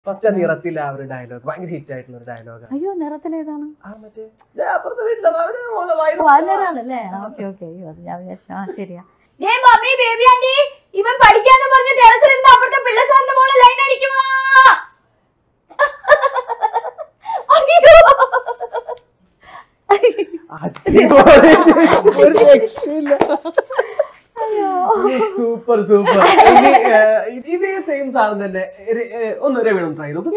First ആ നിറത്തിൽ ആ ഒരു ഡയലോഗ് ഭയങ്കര ഹിറ്റ് ആയിട്ടുള്ള ഒരു ഡയലോഗ് അയ്യോ നിറത്തിലേതാണ് ആ മറ്റേ ദേ അപ്പുറത്തെ വീട്ടിലെ അവര് മോളെ വായി വല്ലരാണല്ലേ ഓക്കെ ഓക്കെ അയ്യോ അത് ഞാൻ വിചാരിച്ചു ആ ശരിയാ ഏ മമ്മി ബേബി ആന്റി ഇവൻ പഠിക്കാന്ന് പറഞ്ഞ് ടെറസിലിരുന്ന് അപ്പുറത്തെ പിള്ള സാറിന്റെ മോളെ ലൈൻ അടിക്കുവാ അടിപൊളി ചേച്ചി. ഒരു രക്ഷയില്ല സൂപ്പർ സൂപ്പർ ഇതേ സെയിം സാധനം തന്നെ രെ- ഏ, ഒന്ന് രവീണം ട്രൈ ചെയ്തു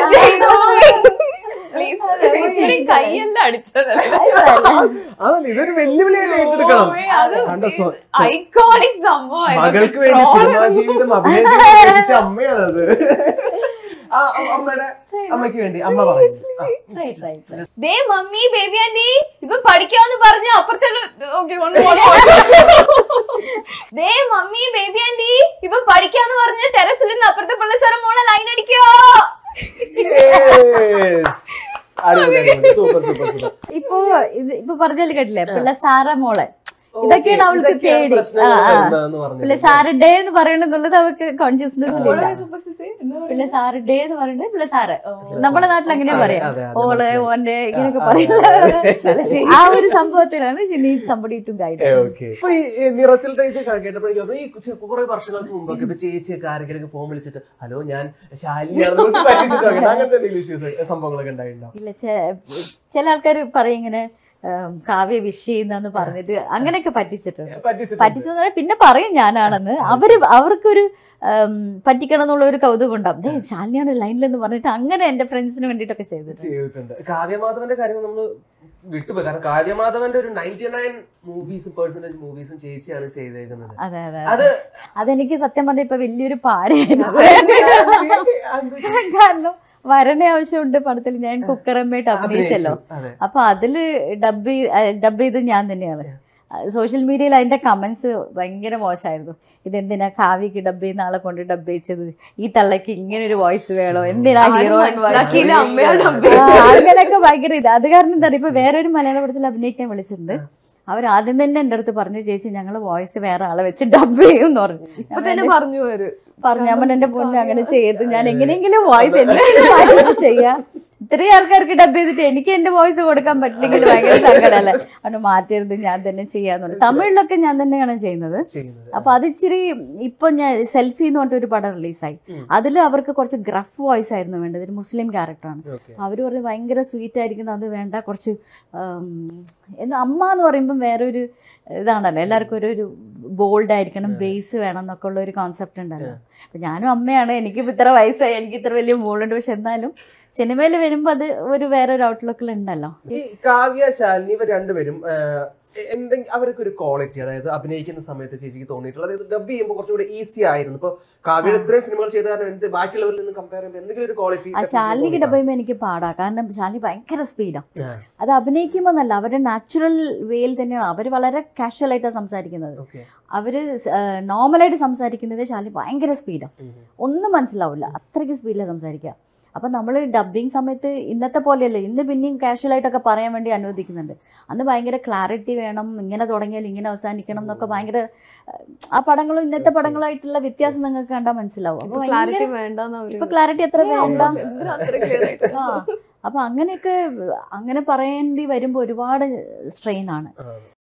കൈയെല്ലാം അടിച്ചതല്ലേ അതല്ല ഇതൊരു വെല്ലുവിളിയായിട്ട് ഏറ്റെടുക്കണം കണ്ടോ, സ്വ- ഐക്കോണിക് സംഭവം മകൾക്ക് വേണ്ടി സിനിമാ ജീവിതം അഭിനയിച്ച അമ്മയാണത് ആ അ- അമ്മയുടെ അമ്മയ്ക്ക് വേണ്ടി അമ്മ പറയുന്നു ആ. ട്രൈ ട്രൈ ട്രൈ ദേ മമ്മി ബേബി ആന്റി ഇവൻ പഠിക്കാന്ന് പറഞ്ഞ അപ്പുറത്തെ ഓക്കെ ദേ മമ്മി ബേബി ആന്റി ഇവൻ പഠിക്കാന്ന് പറഞ്ഞ് ടെറസിലിരുന്ന് അപ്പുറത്തെ പിള്ള സാറിന്റെ മോളെ ലൈൻ അടിക്കോ Yes. അടിപൊളി അടിപൊളി സൂപ്പർ സൂപ്പർ സൂപ്പർ ഇപ്പൊ ഇത് ഇപ്പൊ പറഞ്ഞാലും കേട്ടില്ലേ പിള്ള സാറ മോളെ ഇതൊക്കെയാണ് അവൾക്ക് പേടി ആ ആ പിള്ള സാറ് ഡേ എന്ന് പറയണെന്നുള്ളത് അവൾക്ക് കോൺഷ്യസ്നെസ്സിലില്ല പിള്ള സാറ് ഡേ എന്ന് പറയുന്നത് പിള്ള സാറ് നമ്മുടെ നാട്ടിൽ അങ്ങനെ പറയാം അതെ, അതെ, ഓള് മനസ്സിലായി. ഓന്റെ ഇങ്ങനെയൊക്കെ ആ, പറയില്ല ആ ഒരു സംഭവത്തിലാണ് she need somebody to guide ഇപ്പൊ ഈ ഈ നിറത്തിലത്തെ ഇത് കേട്ടപ്പോൾ എനിക്ക് തോന്നുന്നു ഈ ചെ- കുറെ വർഷങ്ങൾക്ക് മുമ്പൊക്കെ ഇപ്പൊ ചേച്ചിയൊക്കെ ആരെങ്കിലും ഫോൺ വിളിച്ചിട്ട് ഹലോ ഞാൻ ശാലിനിയാണെന്ന് വിളിച്ച് പറ്റിച്ചിട്ട് അങ്ങനെ അങ്ങനത്തെ എന്തെങ്കിലും ഇഷ്യൂസ് സംഭവങ്ങളൊക്കെ ഉണ്ടായിട്ടുണ്ടോ ഇല്ല ചെ- ചില ആൾക്കാർ പറയും ഇങ്ങനെ ഉം, കാവ്യ വിഷ് ചെയ്യുന്നെന്ന് പറഞ്ഞിട്ട് അങ്ങനെയൊക്കെ പറ്റിച്ചിട്ടുണ്ട് പറ്റിച്ചിട്ടുണ്ട് പറ്റിച്ചെന്ന് പറഞ്ഞാൽ പിന്നെ പറയും ഞാനാണെന്ന് അവര് അവർക്കൊരു ഉം, പറ്റിക്കണം എന്നുള്ള ഒരു കൗതുകം ഉണ്ടാവും ദേ ശാലിനിയാണ് ലൈനിലെന്ന് പറഞ്ഞിട്ട് അങ്ങനെ എന്റെ ഫ്രണ്ട്സിന് വേണ്ടിയിട്ടൊക്കെ ചെയ്തിട്ടുണ്ട് ചെയ്തിട്ടുണ്ട് കാവ്യമാധവന്റെ കാര്യം നമ്മൾ വിട്ടുപോയി കാരണം കാവ്യമാധവന്റെ ഒരു നയൻറ്റി നയൻ മൂവീസും പേഴ്സൻറ്റേജ് മൂവീസും ചേച്ചിയാണ് ചെയ്തേക്കുന്നത് അതെ അതെ അത് അതെനിക്ക് സത്യം പറഞ്ഞ ഇപ്പൊ വലിയൊരു പാരയായിരുന്നു അത് കാരണം വരണ ആവശ്യമുണ്ട് പടത്തിൽ ഞാൻ കുക്കറമ്മയായിട്ട് അഭിനയിച്ചല്ലോ അതെ അപ്പൊ അതില് ഡബ് ഡബ് ചെയ്ത് ഞാൻ തന്നെയാണ് സോഷ്യൽ മീഡിയയിൽ അതിന്റെ കമന്റ്സ് ഭയങ്കര മോശമായിരുന്നു ഇതെന്തിനാ കാവ്യക്ക് ഡബ് ചെയ്യുന്ന ആളെ കൊണ്ട് ഡബ് ചെയ്യിച്ചത് ഈ തള്ളക്ക് ഇങ്ങനെ ഒരു വോയിസ് വേണോ എന്തിനാ ഹീറോ മനസ്സിലാക്കിയില്ല അമ്മയാണ് അങ്ങനെയൊക്കെ ഭയങ്കര ഇത് അത് കാരണം എന്താ പറയുക ഇപ്പൊ വേറൊരു മലയാള പടത്തിൽ അഭിനയിക്കാൻ വിളിച്ചിട്ടുണ്ട് അവർ ആദ്യം തന്നെ എന്റെ അടുത്ത് പറഞ്ഞു ചേച്ചി ഞങ്ങൾ വോയിസ് വേറെ ആളെ വെച്ച് ഡബ് ചെയ്യും എന്ന് പറഞ്ഞു ഇപ്പൊ തന്നെ പറഞ്ഞു വരും പറഞ്ഞു അമ്മ എന്റെ പൊന്നെ അങ്ങനെ ചെയ്യരുത് ഞാൻ എങ്ങനെയെങ്കിലും വോയിസ് എന്തെങ്കിലും ചെയ്യാം ഇത്രയും ആൾക്കാർക്ക് ഡബ് ചെയ്തിട്ട് എനിക്ക് എന്റെ വോയിസ് കൊടുക്കാൻ പറ്റില്ലെങ്കിൽ ഭയങ്കര സങ്കടമല്ലേ അത് മാറ്റരുത് ഞാൻ തന്നെ ചെയ്യാന്ന് പറഞ്ഞു തമിഴിലൊക്കെ ഞാൻ തന്നെയാണ് ചെയ്യുന്നത് ചെയ്യുന്നത് അപ്പൊ അത് ഇച്ചിരി ഇപ്പൊ ഞാൻ സെൽഫി എന്ന് പറഞ്ഞിട്ട് ഒരു പടം റിലീസായി അതിൽ അവർക്ക് കുറച്ച് ഗ്രഫ് വോയിസ് ആയിരുന്നു വേണ്ടത് ഒരു മുസ്ലിം ക്യാരക്ടറാണ് ഓക്കെ അവർ പറഞ്ഞു ഭയങ്കര സ്വീറ്റ് ആയിരിക്കുന്നത് അത് വേണ്ട കുറച്ച് ആം, എന്താ അമ്മ എന്ന് പറയുമ്പം വേറൊരു ഇതാണല്ലോ എല്ലാവർക്കും ഒരു ഒരു ബോൾഡ് ആയിരിക്കണം ബേസ് വേണം എന്നൊക്കെ ഉള്ള ഒരു കോൺസെപ്റ്റ് ഉണ്ടല്ലോ അപ്പൊ ഞാനും അമ്മയാണ് എനിക്ക് ഇത്ര വയസ്സായി എനിക്ക് ഇത്ര വലിയ മോളുണ്ട് പക്ഷെ എന്നാലും സിനിമയിൽ വരുമ്പോൾ അത് ഒരു വേറൊരു ഔട്ട്ലുക്കിൽ ഉണ്ടല്ലോ ഈ കാവ്യ ശാലിനി ഇവർ രണ്ടുപേരും എന്തെങ്കിലും അവർക്ക് ഒരു ക്വാളിറ്റി അതായത് അഭിനയിക്കുന്ന സമയത്ത് ചേച്ചിക്ക് തോന്നിയിട്ടുള്ളത് അതായത് ഡബ് ചെയ്യുമ്പോൾ കുറച്ചുകൂടി ഈസി ആയിരുന്നു ഇപ്പൊ കാവ്യയുടെ ഇത്രയും സിനിമകൾ ചെയ്ത കാരണം എന്ത് ബാക്കിയുള്ളവരിൽ നിന്ന് കമ്പയർ ചെയ്യുമ്പോൾ എന്തെങ്കിലും ഒരു ക്വാളിറ്റി ആ ശാലിനിക്ക് ഡബ് ചെയ്യുമ്പോൾ എനിക്ക് പാടാ കാരണം ശാലിനി ഭയങ്കര സ്പീഡാണ് അത് അഭിനയിക്കുമ്പോൾ എന്നല്ല അവരുടെ നാച്ചുറൽ വേയിൽ തന്നെയാണ് അവർ വളരെ കാഷ്വൽ ആയിട്ടാണ് സംസാരിക്കുന്നത് ഓക്കെ അവര് നോർമലായിട്ട് സംസാരിക്കുന്നത് ശാലിനി ഭയങ്കര സ്പീഡാണ് ഒന്നും മനസ്സിലാവില്ല അത്രയ്ക്ക് സ്പീഡിലാണ് സംസാരിക്കുക അപ്പം നമ്മൾ ഡബ്ബിങ് സമയത്ത് ഇന്നത്തെ പോലെയല്ല ഇന്ന് പിന്നെയും കാഷ്വൽ ആയിട്ടൊക്കെ പറയാൻ വേണ്ടി അനുവദിക്കുന്നുണ്ട് അന്ന് ഭയങ്കര ക്ലാരിറ്റി വേണം ഇങ്ങനെ തുടങ്ങിയാൽ ഇങ്ങനെ അവസാനിക്കണം എന്നൊക്കെ ഭയങ്കര ഏഹ്, ആ പടങ്ങളും ഇന്നത്തെ പടങ്ങളായിട്ടുള്ള വ്യത്യാസം നിങ്ങൾക്ക് കണ്ടാൽ മനസ്സിലാവും അപ്പൊ ക്ലാരിറ്റി ഭയങ്കര- വേണ്ടെന്ന് അവര് ഇപ്പൊ ക്ലാരിറ്റി എത്ര വേണ്ട എന്തിനാ അത്ര ക്ലിയർ ആയിട്ട് ആ അപ്പൊ അങ്ങനെയൊക്കെ അങ്ങനെ പറയേണ്ടി വരുമ്പോൾ ഒരുപാട് സ്ട്രെയിൻ ആണ്